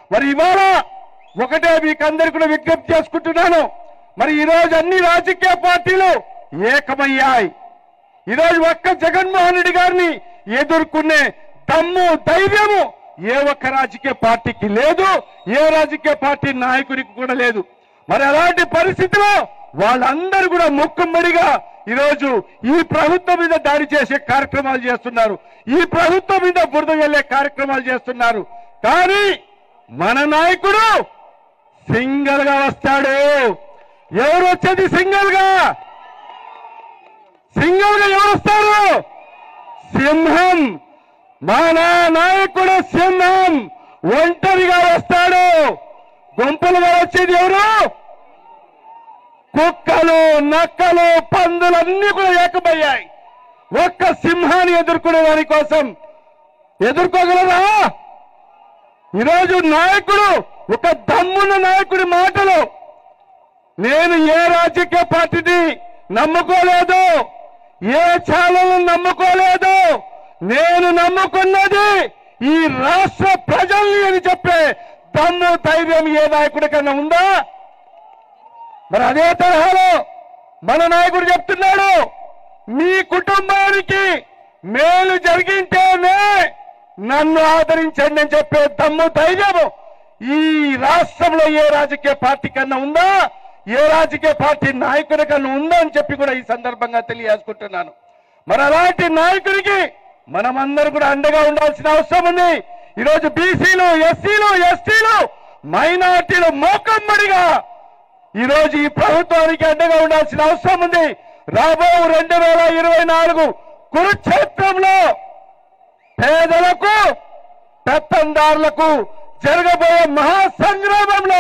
మరి ఇవాళ ఒకటే మీకు అందరికి కూడా విజ్ఞప్తి చేసుకుంటున్నాను మరి ఈ రోజు అన్ని రాజకీయ పార్టీలు ఏకమయ్యాయి ఈరోజు ఒక్క జగన్మోహన్ రెడ్డి గారిని ఎదుర్కొనే దమ్ము ధైర్యము ఏ ఒక్క రాజకీయ పార్టీకి లేదు ఏ రాజకీయ పార్టీ నాయకుడికి కూడా లేదు మరి అలాంటి పరిస్థితిలో వాళ్ళందరూ కూడా ముక్కుమ్మడిగా ఈరోజు ఈ ప్రభుత్వం మీద దాడి చేసే కార్యక్రమాలు చేస్తున్నారు ఈ ప్రభుత్వం మీద బురద వెళ్లే కార్యక్రమాలు చేస్తున్నారు కానీ మన నాయకుడు సింగల్ గా వస్తాడు ఎవరు వచ్చేది సింగల్ గా సింగల్ గా ఎవరు వస్తారు సింహం మన నాయకుడు సింహం ఒంటరిగా వస్తాడు గుంపులుగా వచ్చేది ఎవరు కుక్కలు నక్కలు పందులన్నీ కూడా ఏకమయ్యాయి ఒక్క సింహాన్ని ఎదుర్కొనే దాని కోసం ఎదుర్కోగలరా ఈరోజు నాయకుడు ఒక దమ్మున్న నాయకుడి మాటలు నేను ఏ రాజకీయ పార్టీని నమ్ముకోలేదు ఏ ఛానల్ నమ్ముకోలేదు నేను నమ్ముకున్నది ఈ రాష్ట్ర ప్రజల్ని అని చెప్పే దమ్ము ధైర్యం ఏ నాయకుడి కన్నా ఉందా మరి అదే తరహాలో మన నాయకుడు చెప్తున్నాడు మీ కుటుంబానికి మేలు జరిగింటేనే నన్ను ఆదరించండి అని చెప్పే దమ్ము ధైర్యం ఈ రాష్ట్రంలో ఏ రాజకీయ పార్టీ కన్నా ఉందా ఏ రాజకీయ పార్టీ నాయకుడి కన్నా ఉందా అని చెప్పి కూడా ఈ సందర్భంగా తెలియజేసుకుంటున్నాను మరి అలాంటి నాయకుడికి మనమందరం కూడా అండగా ఉండాల్సిన అవసరం ఉంది ఈరోజు బీసీలు ఎస్సీలు ఎస్టీలు మైనార్టీలు మోకమ్మడిగా ఈ రోజు ఈ ప్రభుత్వానికి అండగా ఉండాల్సిన అవసరం ఉంది రాబో రెండు వేల ఇరవై నాలుగు కురుక్షేత్రంలో పేదలకు పెత్తందారులకు జరగబోయే మహాసంగ్రామంలో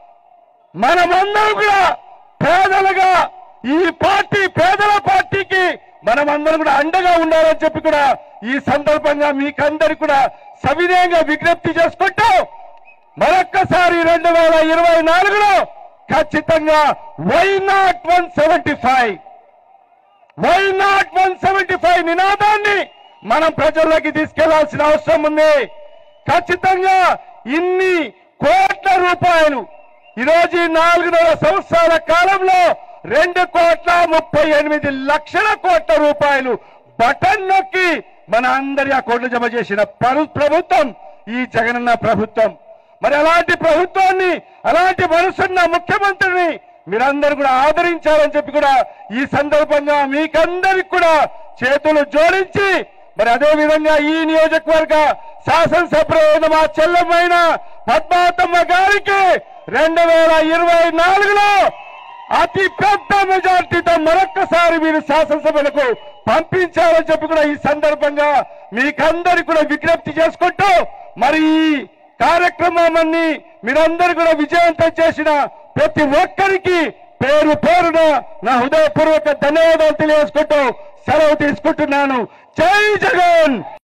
మనమందరం కూడా పేదలుగా ఈ పార్టీ పేదల పార్టీకి మనమందరం కూడా అండగా ఉండాలని చెప్పి కూడా ఈ సందర్భంగా మీకందరికి కూడా సవినయంగా విజ్ఞప్తి చేసుకుంటూ మరొక్కసారి రెండు వేల ఇరవై నాలుగులో ఖచ్చితంగా why not one seventy five why not one seventy five నినాదాన్ని మనం ప్రజల్లోకి తీసుకెళ్లాల్సిన అవసరం ఉంది ఖచ్చితంగా ఇన్ని కోట్ల రూపాయలు ఈరోజు ఈ నాలుగున్నర సంవత్సరాల కాలంలో రెండు కోట్ల ముప్పై ఎనిమిది లక్షల కోట్ల రూపాయలు బటన్ నొక్కి మన అందరి అకౌంట్లు జమ చేసిన పరు- ప్రభుత్వం ఈ జగనన్న ప్రభుత్వం మరి అలాంటి ప్రభుత్వాన్ని అలాంటి మనసున్న ముఖ్యమంత్రిని మీరందరూ కూడా ఆదరించాలని చెప్పి కూడా ఈ సందర్భంగా మీకందరికి కూడా చేతులు జోడించి మరి అదే విధంగా ఈ నియోజకవర్గ శాసనసభ్యులైన మా చెల్లెమైన పద్మావతమ్మ గారికి రెండు వేల ఇరవై నాలుగులో అతి పెద్ద మెజార్టీతో మరొక్కసారి మీరు శాసనసభలకు పంపించాలని చెప్పి కూడా ఈ సందర్భంగా మీకందరికి కూడా విజ్ఞప్తి చేసుకుంటూ మరి ఈ కార్యక్రమాన్ని మీరందరూ కూడా విజయవంతం చేసిన ప్రతి ఒక్కరికి పేరు పేరున నా హృదయపూర్వక ధన్యవాదాలు తెలియజేసుకుంటూ సెలవు తీసుకుంటున్నాను జై జగన్